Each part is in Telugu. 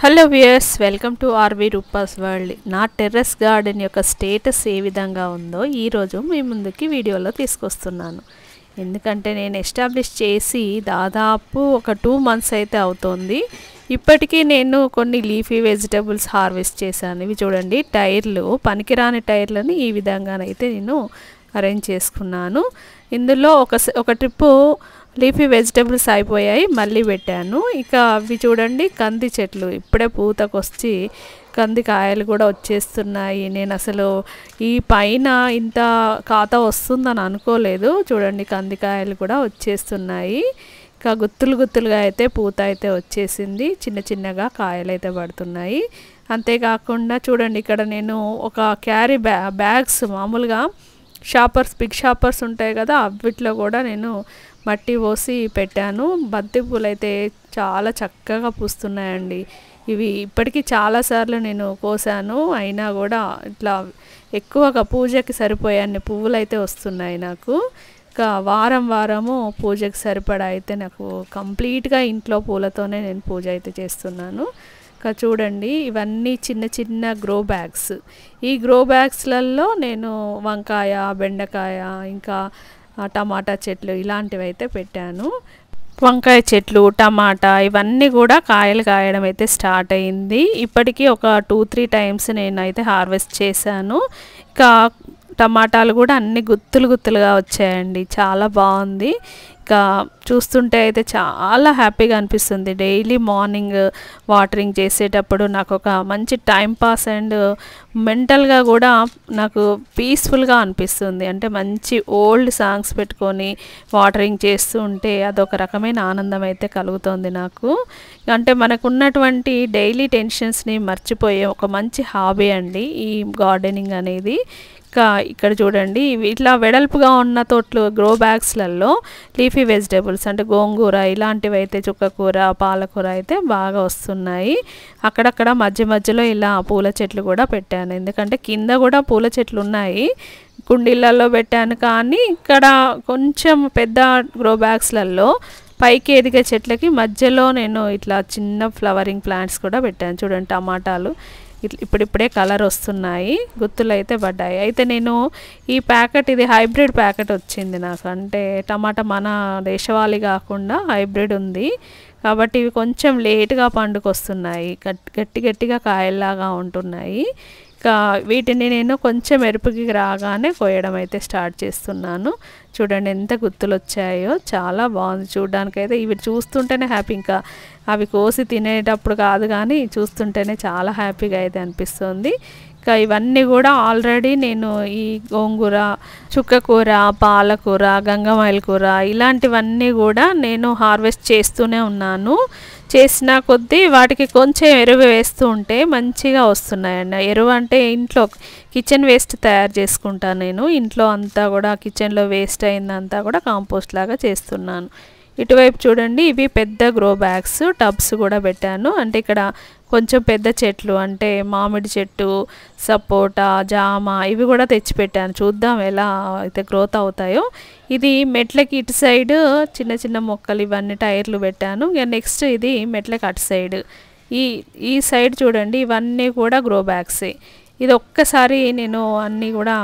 hello viewers welcome to RV Roopa's world నా టెర్రస్ గార్డెన్ యొక్క స్టేటస్ ఏ విధంగా ఉందో ఈరోజు మీ ముందుకి వీడియోలో తీసుకొస్తున్నాను ఎందుకంటే నేను ఎస్టాబ్లిష్ చేసి దాదాపు ఒక టూ మంత్స్ అయితే అవుతోంది ఇప్పటికీ నేను కొన్ని లీఫీ వెజిటబుల్స్ హార్వెస్ట్ చేశాను ఇవి చూడండి టైర్లు పనికిరాని టైర్లను ఈ విధంగానైతే నేను అరేంజ్ చేసుకున్నాను ఇందులో ఒక ఒక ట్రిప్పు లీఫీ వెజిటబుల్స్ అయిపోయాయి మళ్ళీ పెట్టాను ఇక అవి చూడండి కంది చెట్లు ఇప్పుడే పూతకొచ్చి కంది కాయలు కూడా వచ్చేస్తున్నాయి నేను అసలు ఈ పైన ఇంత ఖాతా వస్తుందని అనుకోలేదు చూడండి కందికాయలు కూడా వచ్చేస్తున్నాయి ఇంకా గుత్తులు గుత్తులుగా అయితే పూత అయితే వచ్చేసింది చిన్న చిన్నగా కాయలు అయితే పడుతున్నాయి అంతేకాకుండా చూడండి ఇక్కడ నేను ఒక క్యారీ బ్యా బ్యాగ్స్ మామూలుగా షాపర్స్ బిగ్ షాపర్స్ ఉంటాయి కదా అవిట్లో కూడా నేను మట్టి పోసి పెట్టాను బంతి పూలు అయితే చాలా చక్కగా పూస్తున్నాయండి ఇవి ఇప్పటికీ చాలాసార్లు నేను కోసాను అయినా కూడా ఇట్లా ఎక్కువగా పూజకి సరిపోయే అన్ని పువ్వులు అయితే వస్తున్నాయి నాకు ఇంకా వారం వారము పూజకి సరిపడా అయితే నాకు కంప్లీట్గా ఇంట్లో పూలతోనే నేను పూజ అయితే చేస్తున్నాను ఇంకా చూడండి ఇవన్నీ చిన్న చిన్న గ్రో బ్యాగ్స్ ఈ గ్రో బ్యాగ్స్లలో నేను వంకాయ బెండకాయ ఇంకా టమాటా చెట్లు ఇలాంటివి అయితే పెట్టాను వంకాయ చెట్లు టమాటా ఇవన్నీ కూడా కాయలు కాయడం అయితే స్టార్ట్ అయింది ఇప్పటికీ ఒక టూ త్రీ టైమ్స్ నేనైతే హార్వెస్ట్ చేశాను ఇంకా టమాటాలు కూడా అన్ని గుత్తులు గుత్తులుగా వచ్చాయండి చాలా బాగుంది ఇంకా చూస్తుంటే అయితే చాలా హ్యాపీగా అనిపిస్తుంది డైలీ మార్నింగ్ వాటరింగ్ చేసేటప్పుడు నాకు ఒక మంచి టైం పాస్ అండ్ మెంటల్గా కూడా నాకు పీస్ఫుల్గా అనిపిస్తుంది అంటే మంచి ఓల్డ్ సాంగ్స్ పెట్టుకొని వాటరింగ్ చేస్తూ ఉంటే అదొక రకమైన ఆనందం అయితే కలుగుతుంది నాకు అంటే మనకు ఉన్నటువంటి డైలీ టెన్షన్స్ని మర్చిపోయే ఒక మంచి హాబీ అండి ఈ గార్డెనింగ్ అనేది ఇంకా ఇక్కడ చూడండి ఇట్లా వెడల్పుగా ఉన్న తోట్లు గ్రో బ్యాగ్స్లలో లీఫీ వెజిటేబుల్స్ అంటే గోంగూర ఇలాంటివి అయితే చుక్కకూర పాలకూర అయితే బాగా వస్తున్నాయి అక్కడక్కడ మధ్య మధ్యలో ఇలా పూల చెట్లు కూడా పెట్టాను ఎందుకంటే కింద కూడా పూల చెట్లు ఉన్నాయి కుండీలలో పెట్టాను కానీ ఇక్కడ కొంచెం పెద్ద గ్రో బ్యాగ్స్లలో పైకి ఎదిగే చెట్లకి మధ్యలో నేను ఇట్లా చిన్న ఫ్లవరింగ్ ప్లాంట్స్ కూడా పెట్టాను చూడండి టమాటాలు ఇప్పుడిప్పుడే కలర్ వస్తున్నాయి గుత్తులు అయితే పడ్డాయి అయితే నేను ఈ ప్యాకెట్ ఇది హైబ్రిడ్ ప్యాకెట్ వచ్చింది నాకు అంటే టమాటా మన దేశవాళీ కాకుండా హైబ్రిడ్ ఉంది కాబట్టి ఇవి కొంచెం లేట్గా పండుకొస్తున్నాయి గట్టి గట్టిగా కాయల్లాగా ఉంటున్నాయి ఇంకా వీటిని నేను కొంచెం ఎరుపుకి రాగానే కోయడం అయితే స్టార్ట్ చేస్తున్నాను చూడండి ఎంత గుర్తులు వచ్చాయో చాలా బాగుంది చూడడానికైతే ఇవి చూస్తుంటేనే హ్యాపీ ఇంకా అవి కోసి తినేటప్పుడు కాదు కానీ చూస్తుంటేనే చాలా హ్యాపీగా అయితే అనిపిస్తుంది ఇంకా ఇవన్నీ కూడా ఆల్రెడీ నేను ఈ గోంగూర చుక్కకూర పాలకూర గంగమాయిల కూర ఇలాంటివన్నీ కూడా నేను హార్వెస్ట్ చేస్తూనే ఉన్నాను చేసిన కొద్దీ వాటికి కొంచెం ఎరువు వేస్తూ ఉంటే మంచిగా వస్తున్నాయండి ఎరువు అంటే ఇంట్లో కిచెన్ వేస్ట్ తయారు చేసుకుంటాను నేను ఇంట్లో అంతా కూడా కిచెన్లో వేస్ట్ అయిందంతా కూడా కాంపోస్ట్ లాగా చేస్తున్నాను ఇటువైపు చూడండి ఇవి పెద్ద గ్రో బ్యాగ్స్ టబ్స్ కూడా పెట్టాను అంటే ఇక్కడ కొంచెం పెద్ద చెట్లు అంటే మామిడి చెట్టు సపోటా జామ ఇవి కూడా తెచ్చిపెట్టాను చూద్దాం ఎలా అయితే గ్రోత్ అవుతాయో ఇది మెట్లకి ఇటు సైడ్ చిన్న చిన్న మొక్కలు ఇవన్నీ టైర్లు పెట్టాను ఇక నెక్స్ట్ ఇది మెట్లకి అటు సైడ్ ఈ ఈ సైడ్ చూడండి ఇవన్నీ కూడా గ్రో బ్యాగ్సే ఇది ఒక్కసారి నేను అన్నీ కూడా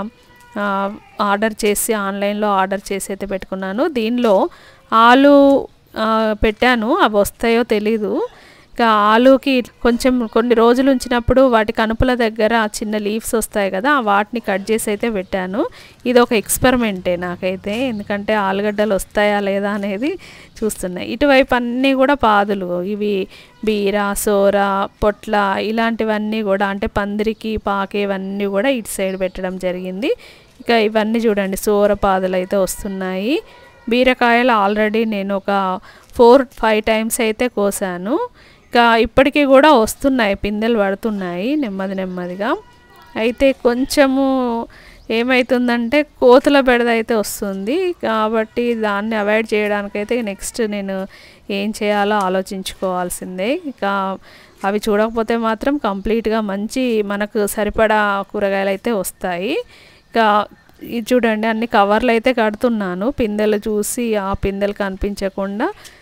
ఆర్డర్ చేసి ఆన్లైన్లో ఆర్డర్ చేసి అయితే పెట్టుకున్నాను దీనిలో ఆలు పెట్టాను అవి వస్తాయో తెలీదు ఇంకా ఆలుకి కొంచెం కొన్ని రోజులు ఉంచినప్పుడు వాటి కనుపుల దగ్గర చిన్న లీవ్స్ వస్తాయి కదా వాటిని కట్ చేసి అయితే పెట్టాను ఇది ఒక ఎక్స్పెరిమెంటే నాకైతే ఎందుకంటే ఆలుగడ్డలు వస్తాయా లేదా అనేది చూస్తున్నాయి ఇటువైపు అన్నీ కూడా పాదులు ఇవి బీర సోర పొట్ల ఇలాంటివన్నీ కూడా అంటే పందిరికి పాకే ఇవన్నీ కూడా ఇటు సైడ్ పెట్టడం జరిగింది ఇక ఇవన్నీ చూడండి సోర పాదులు అయితే వస్తున్నాయి బీరకాయలు ఆల్రెడీ నేను ఒక ఫోర్ ఫైవ్ టైమ్స్ అయితే కోసాను ఇంకా ఇప్పటికీ కూడా వస్తున్నాయి పిందెలు పడుతున్నాయి నెమ్మది నెమ్మదిగా అయితే కొంచెము ఏమవుతుందంటే కోతుల బెడద అయితే వస్తుంది కాబట్టి దాన్ని అవాయిడ్ చేయడానికైతే నెక్స్ట్ నేను ఏం చేయాలో ఆలోచించుకోవాల్సిందే ఇంకా అవి చూడకపోతే మాత్రం కంప్లీట్గా మంచి మనకు సరిపడా కూరగాయలు అయితే వస్తాయి ఇంకా ఇది చూడండి అన్ని కవర్లు అయితే కడుతున్నాను పిందెలు చూసి ఆ పిందెలు కనిపించకుండా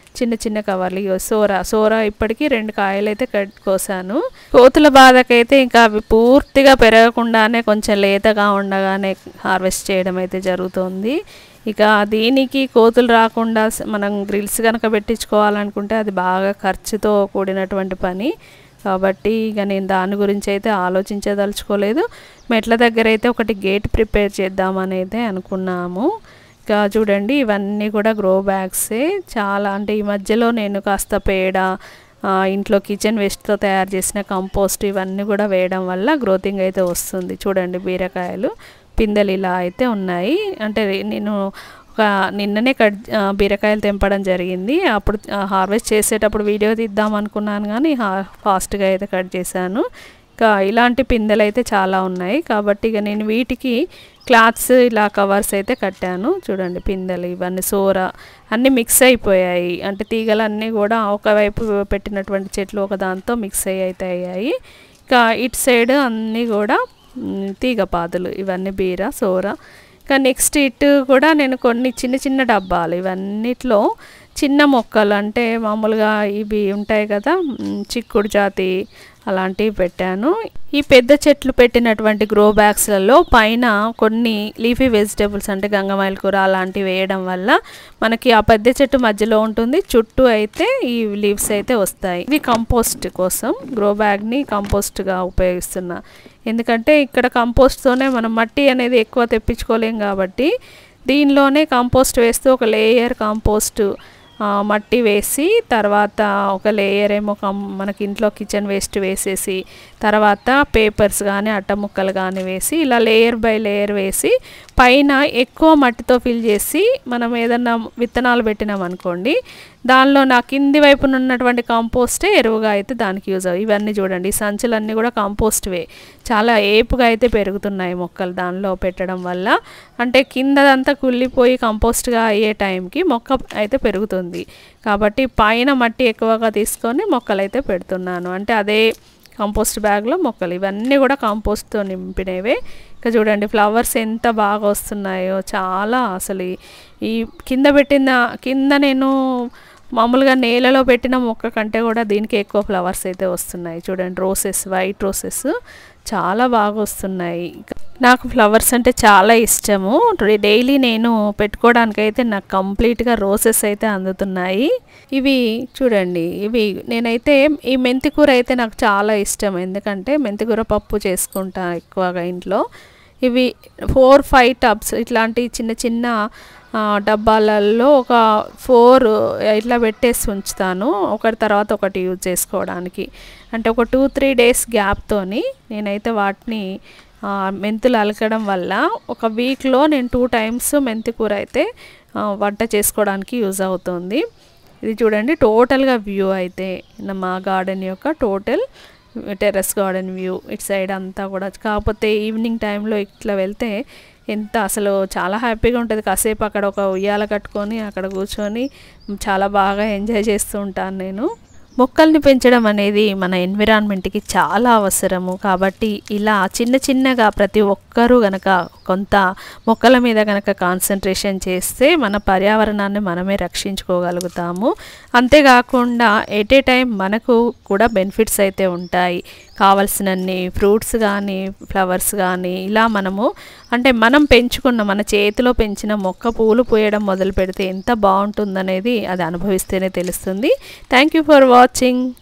చిన్న చిన్న కవర్లు ఇగో సోర సోర ఇప్పటికీ రెండు కాయలు అయితే కట్ కోసాను కోతుల బాధకైతే ఇంకా అవి పూర్తిగా పెరగకుండానే కొంచెం లేతగా ఉండగానే హార్వెస్ట్ చేయడం అయితే జరుగుతుంది ఇక దీనికి కోతులు రాకుండా స- మనం గ్రిల్స్ కనుక పెట్టించుకోవాలనుకుంటే అది బాగా ఖర్చుతో కూడినటువంటి పని కాబట్టి ఇక నేను దాని గురించి అయితే ఆలోచించదలుచుకోలేదు మెట్ల దగ్గర అయితే ఒకటి గేట్ ప్రిపేర్ చేద్దామని అయితే అనుకున్నాము ఇంకా చూడండి ఇవన్నీ కూడా గ్రో బ్యాగ్సే చాలా అంటే ఈ మధ్యలో నేను కాస్త పేడ ఆ, ఇంట్లో కిచెన్ వేస్ట్తో తయారు చేసిన కంపోస్ట్ ఇవన్నీ కూడా వేయడం వల్ల గ్రోతింగ్ అయితే వస్తుంది చూడండి బీరకాయలు పిందెలు ఇలా అయితే ఉన్నాయి అంటే నేను ఒక నిన్ననే కట్ ఆ, బీరకాయలు తెంపడం జరిగింది అప్పుడు హార్వెస్ట్ చేసేటప్పుడు వీడియో తీద్దాం అనుకున్నాను కానీ ఫాస్ట్గా అయితే కట్ చేశాను ఇంకా ఇలాంటి పిందెలు అయితే చాలా ఉన్నాయి కాబట్టి ఇక నేను వీటికి క్లాత్స్ ఇలా కవర్స్ అయితే కట్టాను చూడండి పిందెలు ఇవన్నీ సోర అన్నీ మిక్స్ అయిపోయాయి అంటే తీగలు అన్నీ కూడా ఒకవైపు పెట్టినటువంటి చెట్లు ఒక దాంతో మిక్స్ అయ్యి అయితే అయ్యాయి ఇంకా ఇటు సైడ్ అన్నీ కూడా మ్, తీగ పాదులు ఇవన్నీ బీర సోర ఇంకా నెక్స్ట్ ఇటు కూడా నేను కొన్ని చిన్న చిన్న డబ్బాలు ఇవన్నిట్లో చిన్న మొక్కలు అంటే మామూలుగా ఇవి ఉంటాయి కదా మ్, చిక్కుడు జాతి అలాంటివి పెట్టాను ఈ పెద్ద చెట్లు పెట్టినటువంటి గ్రో బ్యాగ్స్లలో పైన కొన్ని లీఫీ వెజిటేబుల్స్ అంటే గంగమాయిల కూర అలాంటివి వేయడం వల్ల మనకి ఆ పెద్ద చెట్టు మధ్యలో ఉంటుంది చుట్టూ అయితే ఈ లీవ్స్ అయితే వస్తాయి ఇవి కంపోస్ట్ కోసం గ్రో బ్యాగ్ని కంపోస్ట్గా ఉపయోగిస్తున్నా ఎందుకంటే ఇక్కడ కంపోస్ట్తోనే మనం మట్టి అనేది ఎక్కువ తెప్పించుకోలేం కాబట్టి దీనిలోనే కంపోస్ట్ వేస్తూ ఒక లేయర్ కంపోస్ట్ ఆ, మట్టి వేసి తర్వాత ఒక లేయర్ ఏమో కం- మనకి ఇంట్లో కిచెన్ వేస్ట్ వేసేసి తర్వాత పేపర్స్ కానీ అట్ట ముక్కలు కానీ వేసి ఇలా లేయర్ బై లేయర్ వేసి పైన ఎక్కువ మట్టితో ఫిల్ చేసి మనం ఏదన్నా విత్తనాలు పెట్టినాం అనుకోండి దానిలో నా కింది వైపున ఉన్నటువంటి కంపోస్టే ఎరువుగా అయితే దానికి యూజ్ అవ్వ ఇవన్నీ చూడండి ఈ సంచులన్నీ కూడా కంపోస్ట్వే చాలా ఏపుగా అయితే పెరుగుతున్నాయి మొక్కలు దానిలో పెట్టడం వల్ల అంటే కిందదంతా కుళ్ళిపోయి కంపోస్ట్గా అయ్యే టైంకి మొక్క అయితే పెరుగుతుంది కాబట్టి పైన మట్టి ఎక్కువగా తీసుకొని మొక్కలు అయితే పెడుతున్నాను అంటే అదే కంపోస్ట్ బ్యాగ్లో మొక్కలు ఇవన్నీ కూడా కంపోస్ట్తో నింపినవే ఇక చూడండి ఫ్లవర్స్ ఎంత బాగా వస్తున్నాయో చాలా అసలు ఈ- ఈ కింద పెట్టిన కింద నేను మామూలుగా నేలలో పెట్టిన మొక్క కంటే కూడా దీనికి ఎక్కువ ఫ్లవర్స్ అయితే వస్తున్నాయి చూడండి రోసెస్ వైట్ రోసెస్ చాలా బాగా వస్తున్నాయి నాకు ఫ్లవర్స్ అంటే చాలా ఇష్టము డైలీ నేను పెట్టుకోవడానికైతే నాకు కంప్లీట్గా రోసెస్ అయితే అందుతున్నాయి ఇవి చూడండి ఇవి నేనైతే ఈ మెంతికూర అయితే నాకు చాలా ఇష్టం ఎందుకంటే మెంతికూర పప్పు చేసుకుంటా ఎక్కువగా ఇంట్లో ఇవి ఫోర్ ఫైవ్ టబ్స్ ఇట్లాంటి చిన్న చిన్న ఆ, డబ్బాలలో ఒక ఫోర్ ఇట్లా పెట్టేసి ఉంచుతాను ఒకటి తర్వాత ఒకటి యూజ్ చేసుకోవడానికి అంటే ఒక టూ త్రీ డేస్ గ్యాప్తోని నేనైతే వాటిని ఆ, మెంతులు అలకడం వల్ల ఒక వీక్లో నేను టూ టైమ్స్ మెంతి కూర అయితే ఆ, వంట చేసుకోవడానికి యూజ్ అవుతుంది ఇది చూడండి టోటల్గా వ్యూ అయితే నా- మా గార్డెన్ యొక్క టోటల్ టెర్రస్ గార్డెన్ వ్యూ ఇటు సైడ్ అంతా కూడా కాకపోతే ఈవినింగ్ టైంలో ఇట్లా వెళ్తే ఎంత అసలు చాలా హ్యాపీగా ఉంటుంది కాసేపు అక్కడ ఒక ఉయ్యాల కట్టుకొని అక్కడ కూర్చొని చాలా బాగా ఎంజాయ్ చేస్తూ ఉంటాను నేను మొక్కల్ని పెంచడం అనేది మన ఎన్విరాన్మెంట్కి చాలా అవసరము కాబట్టి ఇలా చిన్న చిన్నగా ప్రతి ఒక్కరూ గనక కొంత మొక్కల మీద గనక కాన్సన్ట్రేషన్ చేస్తే మన పర్యావరణాన్ని మనమే రక్షించుకోగలుగుతాము అంతేకాకుండా ఎట్ ఏ టైం మనకు కూడా బెనిఫిట్స్ అయితే ఉంటాయి కావలసినన్ని ఫ్రూట్స్ కానీ ఫ్లవర్స్ కానీ ఇలా మనము అంటే మనం పెంచుకున్న మన చేతిలో పెంచిన మొక్క పూలు పూయడం మొదలు పెడితే ఎంత బాగుంటుందనేది అది అనుభవిస్తేనే తెలుస్తుంది థ్యాంక్ యూ ఫర్ వాచింగ్